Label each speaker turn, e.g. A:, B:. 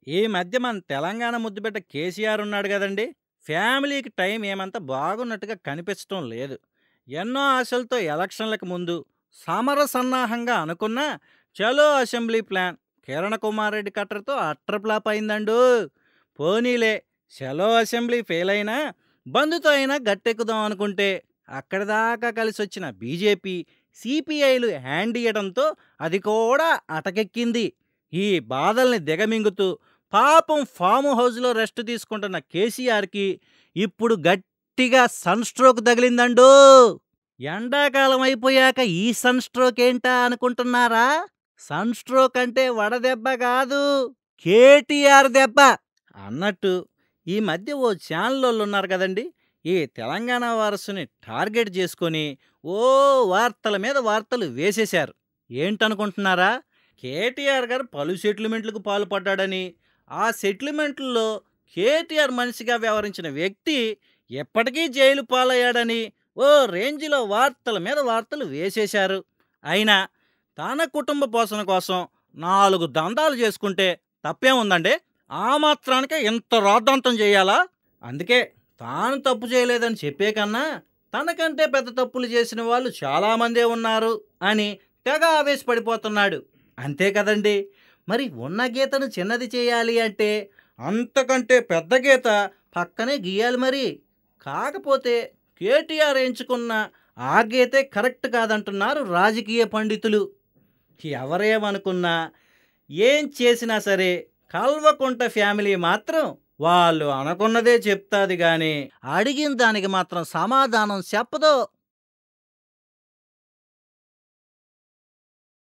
A: ఈ మధ్య మన తెలంగాణ ముద్దుబిడ్డ కేసీఆర్ ఉన్నాడు కదండి ఫ్యామిలీకి టైం ఏమంత బాగున్నట్టుగా కనిపించటం లేదు ఎన్నో ఆశలతో ఎలక్షన్లకు ముందు సమర సన్నాహంగా అనుకున్న చలో అసెంబ్లీ ప్లాన్ కిరణ్ కుమార్ రెడ్డి కట్టర్తో అట్రప్లాప్ అయిందండు పోనీలే చలో అసెంబ్లీ ఫెయిల్ అయినా బంధుతో అయినా గట్టెక్కుదాం అనుకుంటే అక్కడి దాకా కలిసి వచ్చిన బీజేపీ సిపిఐలు హ్యాండ్ ఇయ్యడంతో అది కూడా అటకెక్కింది ఈ బాధల్ని దిగమింగుతూ పాపం ఫామ్ హౌస్లో రెస్ట్ తీసుకుంటున్న కేసీఆర్కి ఇప్పుడు గట్టిగా సన్ స్ట్రోక్ తగిలిందండు ఎండాకాలం అయిపోయాక ఈ సన్ స్ట్రోక్ ఏంటా అనుకుంటున్నారా సన్ స్ట్రోక్ అంటే వడదెబ్బ కాదు కేటీఆర్ దెబ్బ అన్నట్టు ఈ మధ్య ఓ ఛానల్ వాళ్ళు ఉన్నారు కదండి ఈ తెలంగాణ వారసుని టార్గెట్ చేసుకొని ఓ వార్తల మీద వార్తలు వేసేశారు ఏంటనుకుంటున్నారా కేటీఆర్ గారు పలు సెటిల్మెంట్లకు పాల్పడ్డాడని ఆ సెటిల్మెంట్లలో కేటీఆర్ మనిషిగా వ్యవహరించిన వ్యక్తి ఎప్పటికీ జైలు పాలయ్యాడని ఓ రేంజ్లో వార్తల మీద వార్తలు వేసేశారు అయినా తన కుటుంబ పోషణ కోసం నాలుగు దందాలు చేసుకుంటే తప్పేముందండి ఆ మాత్రానికే ఇంత రాద్ధాంతం చేయాలా అందుకే తాను తప్పు చేయలేదని చెప్పే కన్నా తనకంటే పెద్ద తప్పులు చేసిన వాళ్ళు చాలామందే ఉన్నారు అని తెగ ఆవేశపడిపోతున్నాడు అంతే కదండి మరి ఉన్న గీతను చిన్నది చేయాలి అంటే అంతకంటే పెద్ద గీత పక్కనే గీయాలి మరి కాకపోతే కేటీఆర్ ఎంచుకున్న ఆ గీతే కరెక్ట్ కాదంటున్నారు రాజకీయ పండితులు ఎవరేమనుకున్నా ఏం చేసినా సరే కల్వకుంట ఫ్యామిలీ మాత్రం వాళ్ళు అనుకున్నదే చెప్తాది గాని అడిగిన దానికి మాత్రం సమాధానం చెప్పదు